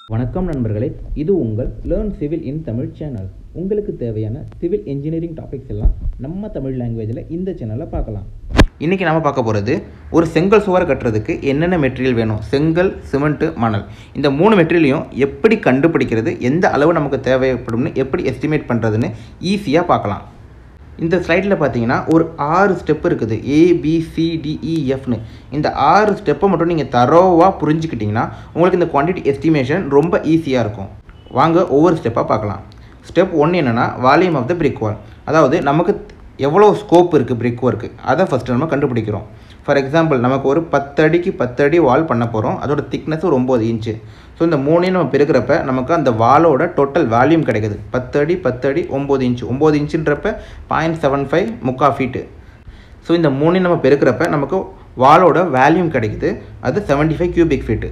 வணக்கம் நண்பர்களே இது உங்கள் learn civil in Tamil channel உங்களுக்கு தேவையான சிவில் இன்ஜினியரிங் டாபிக்ஸ் எல்லாம் நம்ம தமிழ் லாங்குவேஜில் இந்த சேனலில் பார்க்கலாம் இன்றைக்கி நம்ம பார்க்க போகிறது ஒரு செங்கல் சுவர் கட்டுறதுக்கு என்னென்ன மெட்டீரியல் வேணும் செங்கல் சிமெண்ட்டு மணல் இந்த மூணு மெட்டீரியலையும் எப்படி கண்டுபிடிக்கிறது எந்த அளவு நமக்கு தேவைப்படும்னு எப்படி எஸ்டிமேட் பண்ணுறதுன்னு ஈஸியாக பார்க்கலாம் இந்த ஸ்லைடில் பார்த்தீங்கன்னா ஒரு ஆறு ஸ்டெப் இருக்குது A B C D E எஃப்னு இந்த ஆறு ஸ்டெப்பை மட்டும் நீங்கள் தரோவாக புரிஞ்சுக்கிட்டிங்கன்னா உங்களுக்கு இந்த குவான்டிட்டி எஸ்டிமேஷன் ரொம்ப ஈஸியாக இருக்கும் வாங்க ஒவ்வொரு ஸ்டெப்பாக பார்க்கலாம் ஸ்டெப் ஒன் என்னென்னா volume of the brick wall அதாவது நமக்கு எவ்வளோ ஸ்கோப் இருக்குது பிரிக் ஒர்க்கு அதை ஃபஸ்ட்டு நம்ம கண்டுபிடிக்கிறோம் ஃபார் எக்ஸாம்பிள் நமக்கு ஒரு பத்து அடிக்கு பத்து அடி வால் பண்ண போகிறோம் அதோட திக்னஸ் ஒரு ஒம்பது இன்ச்சு ஸோ இந்த மூணையும் நம்ம பெருக்கிறப்ப நமக்கு அந்த வாலோட டோட்டல் வால்யூம் கிடைக்குது பத்து அடி பத்து அடி ஒம்பது இன்ச்சு ஒம்பது இன்ச்சுன்றப்ப பாயிண்ட் செவன் ஃபைவ் முக்கா ஃபீட்டு ஸோ இந்த மூணையும் நம்ம பெருக்கிறப்ப நமக்கு வாலோட வேல்யூம் கிடைக்குது அது செவன்ட்டி ஃபைவ் கியூபிக் ஃபீட்டு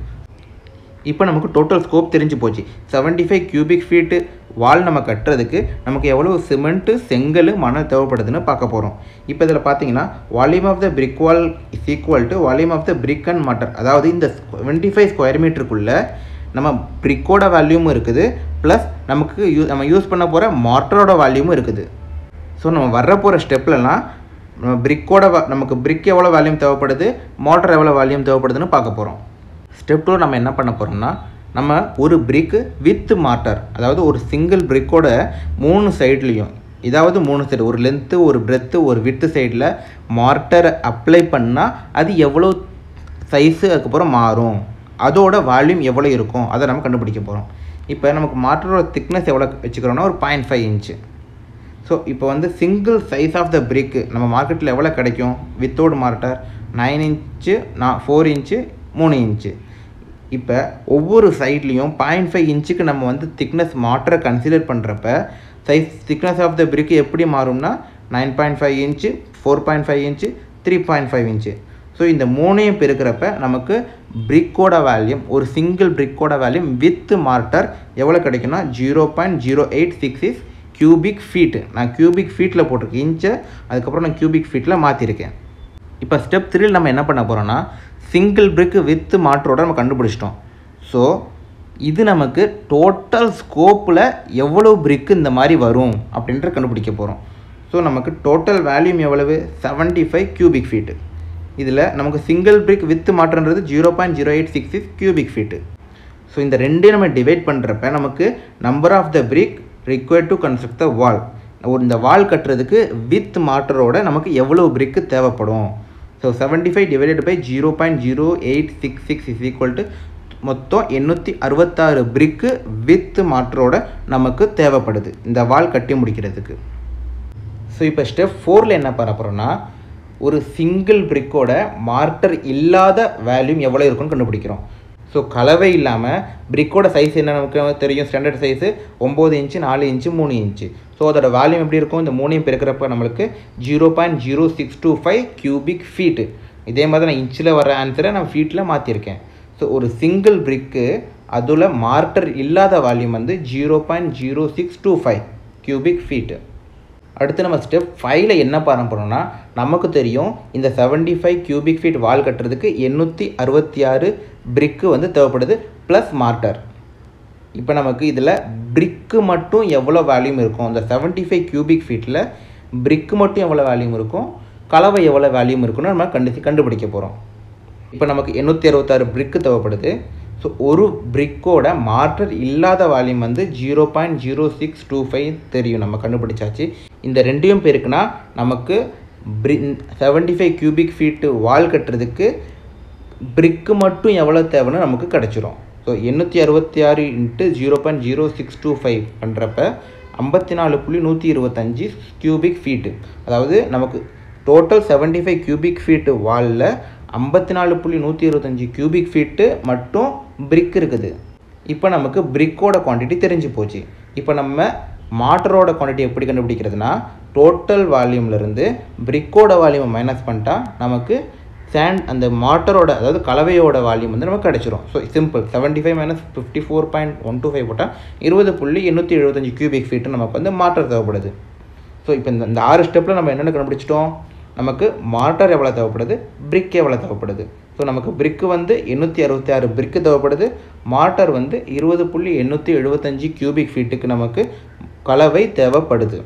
இப்போ நமக்கு டோட்டல் ஸ்கோப் தெரிஞ்சு போச்சு seventy five cubic feet wall நம்ம கட்டுறதுக்கு நமக்கு எவ்வளோ சிமெண்ட்டு செங்கல் மணல் தேவைப்படுதுன்னு பார்க்க போகிறோம் இப்போ இதில் பார்த்தீங்கன்னா volume of the brick wall is equal to volume of the brick and mortar அதாவது இந்த டுவெண்ட்டி ஃபைவ் ஸ்கொயர் மீட்டருக்குள்ளே நம்ம பிரிக்கோட வேல்யூமும் இருக்குது ப்ளஸ் நமக்கு யூ நம்ம யூஸ் பண்ண போகிற மாட்டரோட வேல்யூமும் இருக்குது ஸோ நம்ம வர்ற போகிற ஸ்டெப்லலாம் நம்ம பிரிக்கோட நமக்கு பிரிக் எவ்வளோ வேல்யூம் தேவைப்படுது மோட்டர் எவ்வளோ வேல்யூம் தேவைப்படுதுன்னு பார்க்க போகிறோம் ஸ்டெப் டூ நம்ம என்ன பண்ண போகிறோம்னா நம்ம ஒரு பிரிக்கு வித் மாட்டர் அதாவது ஒரு சிங்கிள் பிரிக்கோட மூணு சைட்லேயும் இதாவது மூணு சைடு ஒரு லென்த்து ஒரு பிரெத்து ஒரு வித்து சைடில் மார்ட்டரை அப்ளை பண்ணால் அது எவ்வளோ சைஸு அதுக்கப்புறம் மாறும் அதோட வால்யூம் எவ்வளோ இருக்கும் அதை நம்ம கண்டுபிடிக்க போகிறோம் இப்போ நமக்கு மாட்டரோட திக்னஸ் எவ்வளோ வச்சுக்கிறோன்னா ஒரு பாயிண்ட் ஃபைவ் இன்ச்சு ஸோ இப்போ வந்து single size of the brick நம்ம மார்க்கெட்டில் எவ்வளோ கிடைக்கும் வித்தவுட் மார்ட்டர் நைன் இன்ச்சு நான் ஃபோர் இன்ச்சு மூணு இன்ச்சு இப்போ ஒவ்வொரு சைட்லேயும் பாயிண்ட் ஃபைவ் இன்ச்சுக்கு நம்ம வந்து திக்னஸ் மாட்டரை கன்சிடர் பண்ணுறப்ப size thickness of the brick எப்படி மாறும்னா nine point five inch four point five inch three point five inch so இந்த மூணையும் பெருக்கிறப்ப நமக்கு பிரிக்கோட வேல்யூம் ஒரு சிங்கிள் பிரிக்கோட வேல்யூம் வித் மார்ட்டர் எவ்வளோ கிடைக்குன்னா zero point zero eight six is cubic feet நான் கியூபிக் ஃபீட்டில் போட்டிருக்கேன் இன்ச்சை அதுக்கப்புறம் நான் கியூபிக் ஃபீட்டில் மாற்றிருக்கேன் இப்போ ஸ்டெப் த்ரீல நம்ம என்ன பண்ண போகிறோம்னா சிங்கிள் பிரிக்கு வித் மாற்றோட நம்ம கண்டுபிடிச்சிட்டோம் ஸோ இது நமக்கு டோட்டல் ஸ்கோப்பில் எவ்வளோ பிரிக்கு இந்த மாதிரி வரும் அப்படின்ற கண்டுபிடிக்க போகிறோம் ஸோ நமக்கு டோட்டல் வேல்யூம் எவ்வளவு செவன்ட்டி ஃபைவ் கியூபிக் ஃபீட்டு இதில் நமக்கு சிங்கிள் பிரிக் வித் மாற்றன்றது zero point zero eight six six cubic feet so இந்த ரெண்டையும் நம்ம டிவைட் பண்ணுறப்ப நமக்கு number of the brick required to construct the wall ஒரு இந்த வால் கட்டுறதுக்கு வித் மாட்டரோட நமக்கு எவ்வளோ பிரிக்கு தேவைப்படும் so seventy five divided by zero point zero eight six six is equal to மொத்தம் எண்ணூற்றி அறுபத்தாறு பிரிக்கு வித் மாட்டரோட நமக்கு தேவைப்படுது இந்த வால் கட்டி முடிக்கிறதுக்கு ஸோ இப்போ ஸ்டெப் ஃபோரில் என்ன பண்ண போகிறோம்னா ஒரு சிங்கிள் பிரிக்கோட மார்ட்டர் இல்லாத வேல்யூம் எவ்வளோ இருக்குன்னு கண்டுபிடிக்கிறோம் ஸோ கலவை இல்லாமல் பிரிக்கோட சைஸ் என்ன நமக்கு தெரியும் ஸ்டாண்டர்ட் சைஸு ஒம்பது இன்ச்சு நாலு இன்ச்சு மூணு இன்ச்சு ஸோ அதோட வேல்யூம் எப்படி இருக்கும் இந்த மூணையும் பெருக்கிறப்ப நம்மளுக்கு zero point zero six two five cubic feet இதே மாதிரி நான் இன்ச்சில் வர ஆன்சரை நான் ஃபீட்டில் மாற்றிருக்கேன் ஸோ ஒரு சிங்கிள் பிரிக்கு அதில் மார்ட்டர் இல்லாத வால்யூம் வந்து zero point zero six two five cubic feet அடுத்து நம்ம ஸ்டெப் ஃபைவ்ல என்ன பண்ண போகிறோம்னா நமக்கு தெரியும் இந்த seventy five cubic feet wall கட்டுறதுக்கு எண்ணூற்றி அறுபத்தி ஆறு பிரிக்கு வந்து தேவைப்படுது ப்ளஸ் மார்ட்டர் இப்போ நமக்கு இதில் பிரிக்கு மட்டும் எவ்வளோ வேல்யூம் இருக்கும் இந்த செவன்ட்டி ஃபைவ் கியூபிக் ஃபீட்டில் பிரிக்கு மட்டும் எவ்வளோ வேல்யூம் இருக்கும் கலவை எவ்வளோ வேல்யூம் இருக்குன்னு நம்ம கண்டு கண்டுபிடிக்க போகிறோம் இப்போ நமக்கு எண்ணூற்றி அறுபத்தாறு பிரிக்கு தேவைப்படுது ஸோ ஒரு பிரிக்கோட மார்ட்டர் இல்லாத வால்யூம் வந்து zero point zero six two five தெரியும் நம்ம கண்டுபிடிச்சாச்சு இந்த ரெண்டையும் பேருக்குன்னா நமக்கு பிரி seventy five cubic feet wall கட்டுறதுக்கு பிரிக்கு மட்டும் எவ்வளோ தேவைன்னு நமக்கு கிடச்சிரும் ஸோ எண்ணூற்றி அறுபத்தி ஆறு into zero point zero six two five பண்ணுறப்ப ஐம்பத்தி நாலு புள்ளி நூற்றி இருபத்தஞ்சி கியூபிக் ஃபீட்டு அதாவது நமக்கு total seventy five cubic feet வாலில் ஐம்பத்தி நாலு புள்ளி நூற்றி இருபத்தஞ்சி கியூபிக் ஃபீட்டு மட்டும் பிரிக் இருக்குது இப்போ நமக்கு பிரிக்கோட குவான்டிட்டி தெரிஞ்சு போச்சு இப்போ நம்ம மாட்டரோட குவான்டிட்டி எப்படி கண்டுபிடிக்கிறதுனா டோட்டல் வால்யூம்லேருந்து பிரிக்கோட வால்யூமை மைனஸ் பண்ணிட்டா நமக்கு சேண்ட் அந்த மாட்டரோட அதாவது கலவையோட வால்யூம் வந்து நமக்கு கிடச்சிரும் so simple seventy five minus fifty four point one two five போட்டால் இருபது புள்ளி எண்ணூற்றி எழுபத்தஞ்சு கியூபிக் ஃபீட்டு நமக்கு வந்து மாட்டர் தேவைப்படுது ஸோ இப்போ இந்த இந்த ஆறு ஸ்டெப்பில் நம்ம என்னென்ன கண்டுபிடிச்சிட்டோம் நமக்கு மார்ட்டர் எவ்வளோ தேவைப்படுது பிரிக் எவ்வளோ தேவைப்படுது ஸோ நமக்கு பிரிக்கு வந்து எண்ணூற்றி அறுபத்தி ஆறு பிரிக்கு தேவைப்படுது மாட்டர் வந்து இருபது புள்ளி எண்ணூற்றி எழுபத்தஞ்சி கியூபிக் ஃபீட்டுக்கு நமக்கு கலவை தேவைப்படுது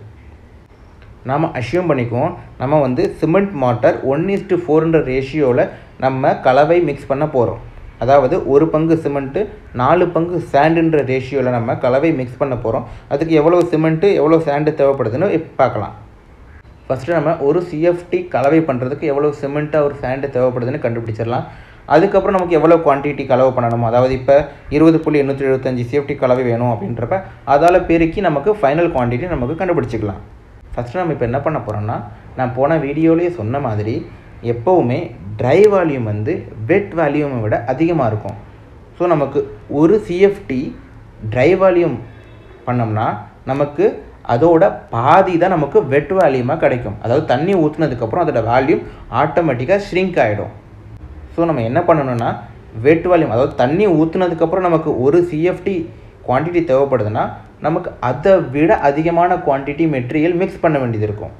நாம் அஷ்யூம் பண்ணிக்குவோம் நம்ம வந்து சிமெண்ட் மாட்டர் ஒன் இஸ்டு ஃபோர்ன்ற ரேஷியோவில் நம்ம கலவை மிக்ஸ் பண்ண போகிறோம் அதாவது ஒரு பங்கு சிமெண்ட்டு நாலு பங்கு சாண்டுன்ற ரேஷியோவில் நம்ம கலவை மிக்ஸ் பண்ண போகிறோம் அதுக்கு எவ்வளோ சிமெண்ட்டு எவ்வளோ சாண்டு தேவைப்படுதுன்னு இப்ப பார்க்கலாம் ஃபஸ்ட்டு நம்ம ஒரு சிஎஃப்டி கலவை பண்ணுறதுக்கு எவ்வளோ சிமெண்ட்டாக ஒரு சாண்டு தேவைப்படுதுன்னு கண்டுபிடிச்சிடலாம் அதுக்கப்புறம் நமக்கு எவ்வளோ குவான்டிட்டி கலவை பண்ணணும் அதாவது இப்போ இருபது புள்ளி எண்ணூற்றி எழுபத்தஞ்சி சிஎஃப்டி கலவை வேணும் அப்படின்றப்ப அதால் பெருக்கி நமக்கு ஃபைனல் குவான்டிட்டி நமக்கு கண்டுபிடிச்சிக்கலாம் ஃபஸ்ட்டு நம்ம இப்போ என்ன பண்ண போகிறோம்னா நான் போன வீடியோலேயே சொன்ன மாதிரி எப்போவுமே ட்ரை வால்யூம் வந்து வெட் வால்யூமை விட அதிகமாக இருக்கும் ஸோ நமக்கு ஒரு சிஎஃப்டி ட்ரை வால்யூம் பண்ணோம்னா நமக்கு அதோட பாதி தான் நமக்கு வெட் வால்யூமாக கிடைக்கும் அதாவது தண்ணி ஊற்றுனதுக்கப்புறம் அதோட வால்யூம் ஆட்டோமேட்டிக்காக ஷ்ரிங்க் ஆகிடும் ஸோ நம்ம என்ன பண்ணணும்னா வெட் வால்யூம் அதாவது தண்ணி ஊற்றுனதுக்கப்புறம் நமக்கு ஒரு சிஎஃப்டி குவான்டிட்டி தேவைப்படுதுன்னா நமக்கு அதை விட அதிகமான குவான்டிட்டி மெட்டீரியல் மிக்ஸ் பண்ண வேண்டியது இருக்கும்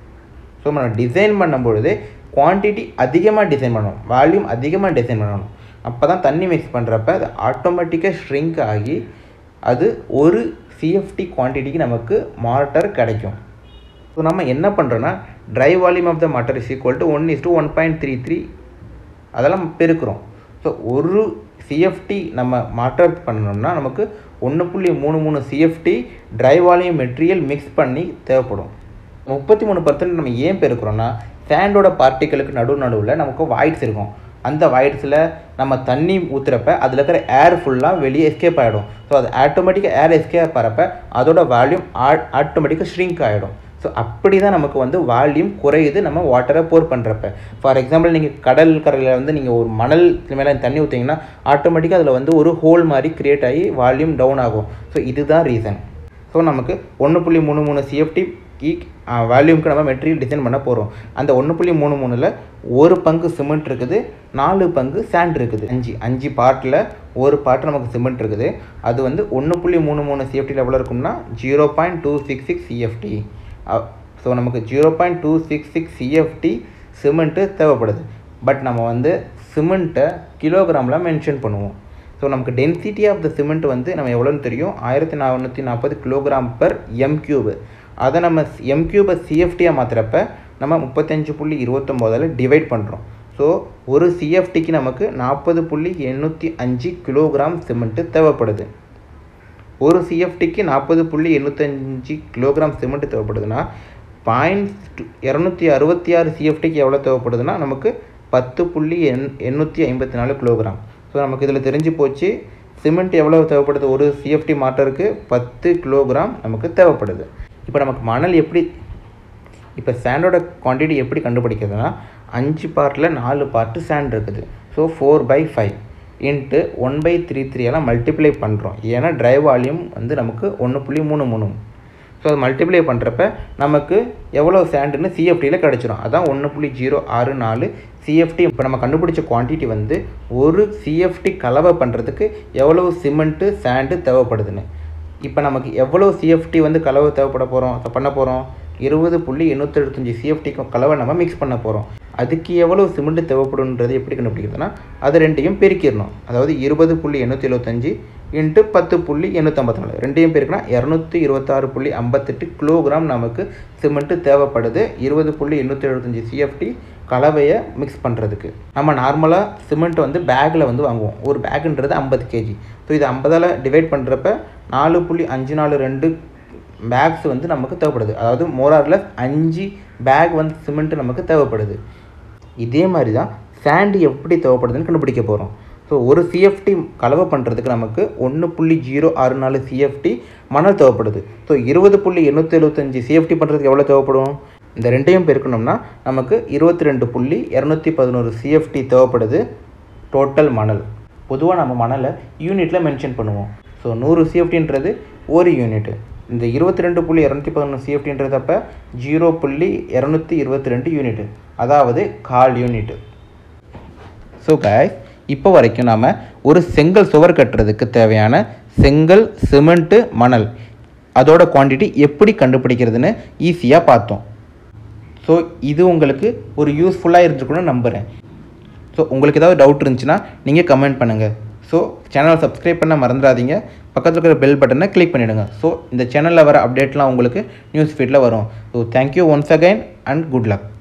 ஸோ நம்ம டிசைன் பண்ணும்பொழுது குவான்டிட்டி அதிகமாக டிசைன் பண்ணணும் வால்யூம் அதிகமாக டிசைன் பண்ணணும் அப்போ தான் தண்ணி மிக்ஸ் பண்ணுறப்ப அது ஆட்டோமேட்டிக்காக ஷ்ரிங்க் ஆகி அது ஒரு சிஎஃப்டி குவான்டிட்டிக்கு நமக்கு மாட்டர் கிடைக்கும் ஸோ நம்ம என்ன பண்ணுறோன்னா dry volume of the mortar is equal to one is to one point three three அதெல்லாம் பெருக்கிறோம் ஸோ ஒரு சிஎஃப்டி நம்ம மாட்டர் பண்ணணும்னா நமக்கு ஒன்று புள்ளி மூணு மூணு CFT dry volume material mix பண்ணி தேவைப்படும் முப்பத்தி மூணு பர்சன்ட் நம்ம ஏன் பெருக்கிறோன்னா சேண்டோட பார்ட்டிகளுக்கு நடு நடுவில் நமக்கு வாய்ட்ஸ் இருக்கும் அந்த வாய்ட்ஸில் நம்ம தண்ணி ஊற்றுறப்ப அதில் இருக்கிற ஏர் ஃபுல்லாக வெளியே எஸ்கேப் ஆகிடும் ஸோ அது ஆட்டோமேட்டிக்காக ஏர் எஸ்கேப் ஆகிறப்ப அதோட வால்யூம் ஆட்டோமேட்டிக்காக ஷ்ரிங்க் ஆகிடும் ஸோ அப்படி தான் நமக்கு வந்து வால்யூம் குறையுது நம்ம வாட்டரை போர் பண்ணுறப்ப ஃபார் எக்ஸாம்பிள் நீங்கள் கடல் கரையில் வந்து நீங்கள் ஒரு மணல் மேலே தண்ணி ஊற்றிங்கன்னா ஆட்டோமேட்டிக்காக அதில் வந்து ஒரு ஹோல் மாதிரி க்ரியேட் ஆகி வால்யூம் டவுன் ஆகும் ஸோ இதுதான் ரீசன் ஸோ நமக்கு ஒன்று புள்ளி மூணு மூணு சிஎஃப்டி வால்யூம்க்கு நம்ம மெட்டீரியல் டிசைன் பண்ண போகிறோம் அந்த ஒன்று புள்ளி மூணு மூணில் ஒரு பங்கு சிமெண்ட் இருக்குது நாலு பங்கு சாண்ட் இருக்குது அஞ்சு அஞ்சு பார்ட்டில் ஒரு பார்ட் நமக்கு சிமெண்ட் இருக்குது அது வந்து ஒன்று புள்ளி மூணு மூணு சிஎஃப்டியில் எவ்வளோ இருக்கும்னா zero point two six six CFT so நமக்கு zero point two six six CFT cement தேவைப்படுது பட் நம்ம வந்து சிமெண்ட்டை கிலோகிராமில் மென்ஷன் பண்ணுவோம் ஸோ நமக்கு டென்சிட்டி ஆஃப் த சிமெண்ட் வந்து நம்ம எவ்வளோன்னு தெரியும் ஆயிரத்தி நானூற்றி நாற்பது கிலோகிராம் பர் எம் கியூபு அதை நம்ம எம் கியூபை சிஎஃப்டியாக மாற்றுறப்ப நம்ம முப்பத்தஞ்சு புள்ளி இருபத்தொம்போதில் டிவைட் பண்ணுறோம் ஸோ ஒரு சிஎஃப்டிக்கு நமக்கு நாற்பது புள்ளி எண்ணூற்றி அஞ்சு கிலோகிராம் சிமெண்ட்டு தேவைப்படுது ஒரு சிஎஃப்டிக்கு நாற்பது புள்ளி எண்ணூற்றஞ்சு கிலோகிராம் சிமெண்ட் தேவைப்படுதுன்னா பாயிண்ட் இரநூத்தி அறுபத்தி ஆறு சிஎஃப்டிக்கு எவ்வளோ தேவைப்படுதுன்னா நமக்கு பத்து புள்ளி எண் எண்ணூற்றி ஐம்பத்தி நாலு கிலோகிராம் ஸோ நமக்கு இதில் தெரிஞ்சு போச்சு சிமெண்ட் எவ்வளோ தேவைப்படுது ஒரு சிஎஃப்டி மாட்டருக்கு பத்து கிலோகிராம் நமக்கு தேவைப்படுது இப்போ நமக்கு மணல் எப்படி இப்போ சாண்டோட குவான்டிட்டி எப்படி கண்டுபிடிக்கிறதுனா அஞ்சு பார்ட்டில் நாலு பார்ட்டு சாண்ட் இருக்குது so four by five into one by three three எல்லாம் மல்டிப்ளை பண்ணுறோம் ஏன்னா ட்ரை வால்யூம் வந்து நமக்கு ஒன்று புள்ளி மூணு மூணு ஸோ அது மல்டிப்ளை பண்ணுறப்ப நமக்கு எவ்வளோ சாண்டுன்னு சிஎஃப்டியில் கிடச்சிரும் அதான் ஒன்று புள்ளி ஜீரோ ஆறு நாலு சிஎஃப்டி இப்போ நம்ம கண்டுபிடிச்ச குவான்டிட்டி வந்து ஒரு சிஎஃப்டி கலவை பண்ணுறதுக்கு எவ்வளோ சிமெண்ட்டு சாண்டு தேவைப்படுதுன்னு இப்போ நமக்கு எவ்வளோ சிஎஃப்டி வந்து கலவை தேவைப்பட போகிறோம் பண்ண போகிறோம் இருபது புள்ளி எண்ணூற்றி எழுபத்தஞ்சி சிஎஃப்டிக்கு கலவை நம்ம மிக்ஸ் பண்ண போகிறோம் அதுக்கு எவ்வளோ சிமெண்ட் தேவைப்படுன்றது எப்படி கண்டுபிடிக்கிறதுனா அது ரெண்டையும் பெருக்கிடணும் அதாவது இருபது புள்ளி எண்ணூற்றி எழுபத்தஞ்சி இன்ட்டு பத்து புள்ளி எண்ணூற்றம்பத்தி நாலு ரெண்டையும் பேருக்குனா இரநூத்தி இருபத்தாறு புள்ளி ஐம்பத்தெட்டு கிலோகிராம் நமக்கு சிமெண்ட்டு தேவைப்படுது இருபது புள்ளி எண்ணூற்றி எழுபத்தஞ்சி சிஎஃப்டி கலவையை மிக்ஸ் பண்ணுறதுக்கு நம்ம நார்மலாக சிமெண்ட் வந்து பேக்கில் வந்து வாங்குவோம் ஒரு பேக்குன்றது ஐம்பது கேஜி ஸோ இது ஐம்பதால் டிவைட் பண்ணுறப்ப நாலு புள்ளி அஞ்சு நாலு ரெண்டு பேக்ஸ் வந்து நமக்கு தேவைப்படுது அதாவது மோரார்லெஸ் அஞ்சு பேக் வந்து சிமெண்ட் நமக்கு தேவைப்படுது இதே மாதிரி தான் சாண்டு எப்படி தேவைப்படுதுன்னு கண்டுபிடிக்க போகிறோம் ஸோ ஒரு சிஎஃப்டி கலவை பண்ணுறதுக்கு நமக்கு ஒன்று புள்ளி ஜீரோ ஆறு நாலு சிஎஃப்டி மணல் தேவைப்படுது ஸோ இருபது புள்ளி எண்ணூற்றி எழுபத்தஞ்சி சிஎஃப்டி பண்ணுறதுக்கு எவ்வளோ தேவைப்படும் இந்த ரெண்டையும் பெருக்கணும்னா நமக்கு இருபத்தி ரெண்டு புள்ளி இரநூத்தி பதினோரு சிஎஃப்டி தேவைப்படுது டோட்டல் மணல் பொதுவாக நம்ம மணலை யூனிட்டில் மென்ஷன் பண்ணுவோம் ஸோ நூறு சிஎஃப்டின்றது ஒரு யூனிட்டு இந்த இருபத்தி ரெண்டு புள்ளி இரநூத்தி பதினொன்று சிஎஃப்டின்றதப்ப ஜீரோ புள்ளி இரநூத்தி இருபத்தி ரெண்டு யூனிட்டு அதாவது கால் யூனிட்டு ஸோ காய் இப்போ வரைக்கும் நாம் ஒரு செங்கல் சுவர் கட்டுறதுக்கு தேவையான செங்கல் சிமெண்ட்டு மணல் அதோட குவான்டிட்டி எப்படி கண்டுபிடிக்கிறதுன்னு ஈஸியாக பார்த்தோம் ஸோ இது உங்களுக்கு ஒரு யூஸ்ஃபுல்லாக இருந்திருக்குன்னு நம்புகிறேன் ஸோ உங்களுக்கு ஏதாவது டவுட் இருந்துச்சுன்னா நீங்கள் கமெண்ட் பண்ணுங்கள் ஸோ சேனலை சப்ஸ்கிரைப் பண்ண மறந்துடாதீங்க பக்கத்தில் இருக்கிற பெல் பட்டனை கிளிக் பண்ணிவிடுங்க ஸோ இந்த சேனலில் வர அப்டேட்லாம் உங்களுக்கு நியூஸ் ஃபீட்டில் வரும் so thank you once again and good luck